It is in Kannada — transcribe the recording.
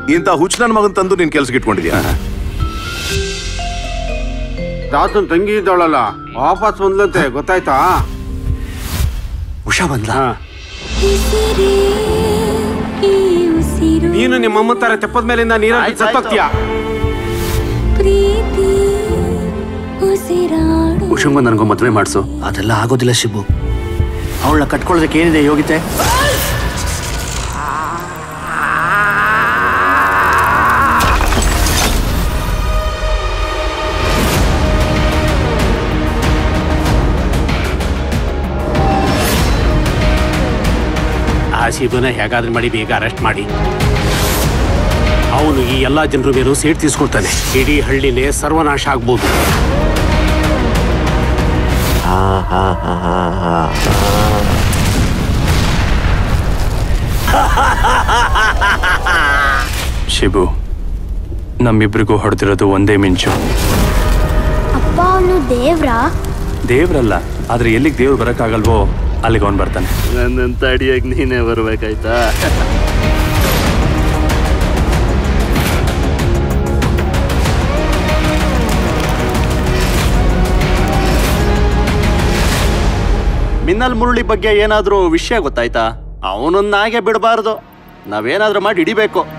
ಇಂಥ ಹುಚ್ಚ ನನ್ನ ಮಗನ್ ತಂದು ನಿನ್ ಕೆಲ್ಸಕ್ಕೆ ಇಟ್ಕೊಂಡಿದ್ಯಾ ದಾಸನ್ ತಂಗಿ ಇದ್ದಾಳಲ್ಲ ವಾಪಸ್ ಬಂದ್ಲಂತೆ ಗೊತ್ತಾಯ್ತಾ ಉಷಾ ಬಂದ್ಲ ಉಸಿರೇ ಈ ಉಸಿರು ನೀನು ನಿಮ್ಮ ಅಮ್ಮ ತರ ತೆಪ್ಪದ ಮೇಲಿಂದ ನೀರಲ್ಲಿ ಸತ್ತೋಗ್ತೀಯಾ ಪ್ರೀತಿ ಉಸಿರಾಡು ಉಷಂಗು ನನಗೂ ಮದುವೆ ಮಾಡಿಸು ಅದೆಲ್ಲ ಆಗೋದಿಲ್ಲ ಶಿಬು ಅವಳನ್ನ ಕಟ್ಕೊಳ್ಳೋದಕ್ಕೆ ಏನಿದೆ ಯೋಗ್ಯತೆ ಆ ಶಿಬುನ ಹೇಗಾದ್ರೂ ಮಾಡಿ ಬೇಗ ಅರೆಸ್ಟ್ ಮಾಡಿ ಅವನು ಈ ಎಲ್ಲಾ ಜನರ ಮೇಲೂ ಸೇಟ್ ತೀಸ್ಕೊಳ್ತಾನೆ ಇಡೀ ಹಳ್ಳಿನೇ ಸರ್ವನಾಶ ಆಗ್ಬೋದು ಶಿಬು ನಮ್ಮಿಬ್ರಿಗೂ ಹೊಡೆದಿರೋದು ಒಂದೇ ಮಿಂಚು ಅಪ್ಪ ಅವನು ದೇವ್ರಾ ದೇವ್ರಲ್ಲ ಆದ್ರೆ ಎಲ್ಲಿಗೆ ದೇವ್ರು ಬರಕ್ಕಾಗಲ್ವೋ ಅಲ್ಲಿಗೆ ಅವನು ಬರ್ತಾನೆ ನನ್ನನ್ನು ತಡಿಯಾಗಿ ನೀನೇ ಬರ್ಬೇಕಾಯ್ತಾ ಮಿನ್ನಲ್ ಮುರಳಿ ಬಗ್ಗೆ ಏನಾದ್ರೂ ವಿಷಯ ಗೊತ್ತಾಯ್ತಾ ಅವನನ್ನಾಗೆ ಬಿಡಬಾರ್ದು ನಾವೇನಾದ್ರೂ ಮಾಡಿ ಹಿಡಿಬೇಕು